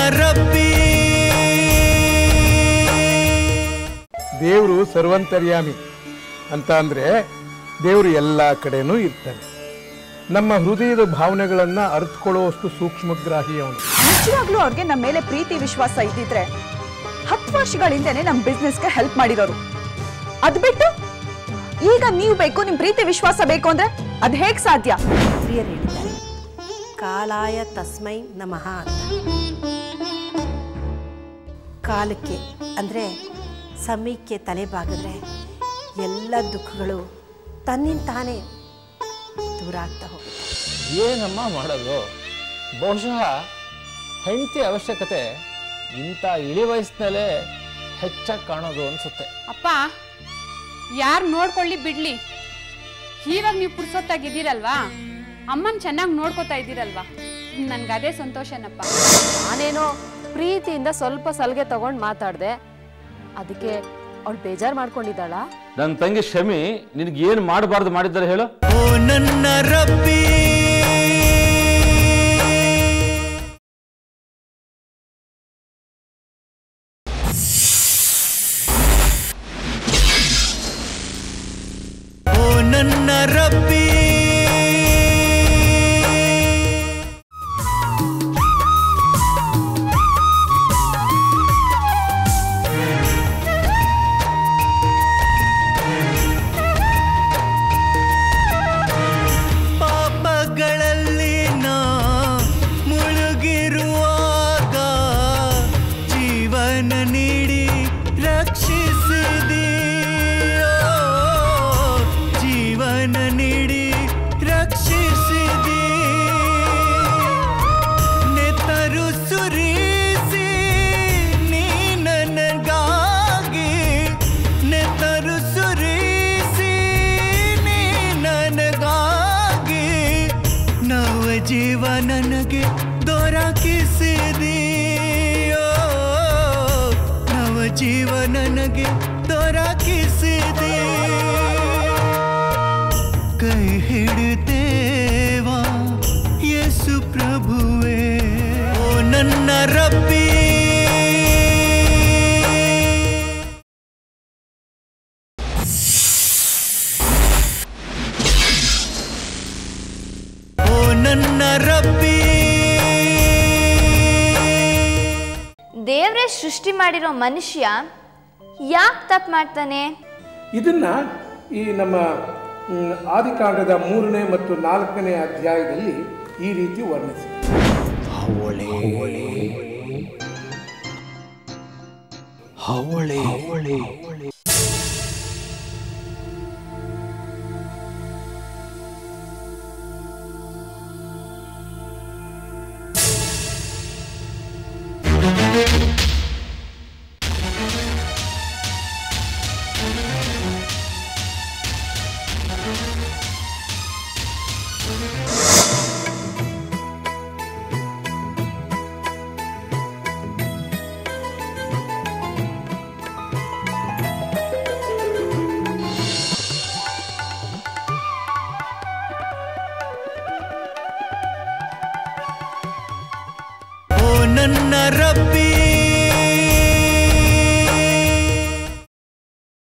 ರಬ್ಬಿ ದೇವರು ಸರ್ವಂತರ್ಯಾಮಿ ಅಂತ ಅಂದರೆ ದೇವರು ಎಲ್ಲ ಕಡೆನೂ ಇರ್ತಾನೆ ನಮ್ಮ ಹೃದಯದ ಭಾವನೆಗಳನ್ನು ಅರ್ಥಕೊಳ್ಳುವಷ್ಟು ಸೂಕ್ಷ್ಮಗ್ರಾಹಿ ಅವನು ನಿಜವಾಗ್ಲೂ ಅವ್ರಿಗೆ ನಮ್ಮ ಮೇಲೆ ಪ್ರೀತಿ ವಿಶ್ವಾಸ ಇದ್ದಿದ್ರೆ ಹತ್ತು ವರ್ಷಗಳ ಹಿಂದೆನೆ ನಮ್ಮ ಬಿಸ್ನೆಸ್ಗೆ ಹೆಲ್ಪ್ ಮಾಡಿರೋರು ಅದ್ ಬಿಟ್ಟು ಈಗ ನೀವು ಬೇಕು ನಿಮ್ ಪ್ರೀತಿ ವಿಶ್ವಾಸ ಬೇಕು ಅಂದ್ರೆ ಅದ್ ಹೇಗ್ ಸಾಧ್ಯ ಪ್ರಿಯರು ಹೇಳಿದ್ದಾರೆ ಕಾಲಾಯ ತಸ್ಮೈ ನಮಃ ಅಂತ ಕಾಲಕ್ಕೆ ಅಂದರೆ ಸಮಯಕ್ಕೆ ತಲೆ ಬಾಗಿದ್ರೆ ಎಲ್ಲ ದುಃಖಗಳು ತನ್ನಿಂದ ತಾನೇ ದೂರ ಆಗ್ತಾ ಹೋಗುತ್ತೆ ಏನಮ್ಮ ಮಾಡೋದು ಬಹುಶಃ ಹೆಂಡತಿ ಅವಶ್ಯಕತೆ ಇಂಥ ಇಳಿ ವಯಸ್ಸಿನಲ್ಲೇ ಹೆಚ್ಚಾಗಿ ಕಾಣೋದು ಅನಿಸುತ್ತೆ ಅಪ್ಪ ಯಾರು ನೋಡ್ಕೊಳ್ಳಿ ಬಿಡ್ಲಿ ಇವಾಗ ನೀವು ಪುರ್ಸೊತ್ತಾಗಿದ್ದೀರಲ್ವಾ ಅಮ್ಮನ್ ಚೆನ್ನಾಗಿ ನೋಡ್ಕೋತಾ ಇದ್ದೀರಲ್ವಾ ನನ್ಗೆ ಅದೇ ಸಂತೋಷನಪ್ಪ ನಾನೇನೋ ಪ್ರೀತಿಯಿಂದ ಸ್ವಲ್ಪ ಸಲಿಗೆ ತಗೊಂಡು ಮಾತಾಡಿದೆ ಅದಕ್ಕೆ ಅವಳು ಬೇಜಾರು ಮಾಡ್ಕೊಂಡಿದ್ದಾಳ ನನ್ನ ತಂಗಿ ಶಮಿ ನಿನಗೆ ಏನು ಮಾಡಬಾರ್ದು ಮಾಡಿದ್ದಾರೆ ಹೇಳು ಓ ನನ್ನ ರಬ್ಬಿ ಓ ನನ್ನ ರಬ್ಬಿ ಪಾಪಗಳಲ್ಲಿ ನಾ ಮುಳುಗಿರುವಾಗ ಜೀವನ ನೀಡಿ ರಕ್ಷಿಸಿದೀಯೋ ಜೀವನ ನೀಡಿ ರಕ್ಷಿಸಿದಿ ನೆತರು ಸುರಿಸಿ ನೀ ನನಗಾಗಿ ನೆತರು ಸುರಿಸಿ ನೀ ನನಗಾಗಿ ನವ ಜೀವ ನನಗೆ ದೊರಕಿಸಿದೀಯೋ ನವ ಜೀವ ನನಗೆ ದೊರಕಿಸಿದೆ ಕೈ ಹಿಡಿದೇವಾ ಯೇಸು ಪ್ರಭುವೇ ಓ ನನ್ನ ರಬ್ಬಿ ಓ ನನ್ನ ರಬ್ಬಿ ದೇವ್ರೇ ಸೃಷ್ಟಿ ಮಾಡಿರೋ ಮನುಷ್ಯ ಯಾಕೆ ತಪ್ಪು ಮಾಡ್ತಾನೆ ಇದನ್ನ ಈ ನಮ್ಮ ಮ್, ಆದಿಕಾಂಡದ ಮೂರನೇ ಮತ್ತು ನಾಲ್ಕನೇ ಅಧ್ಯಾಯದಲ್ಲಿ ಈ ರೀತಿ ವರ್ಣಿಸಿ ಹವಳೆ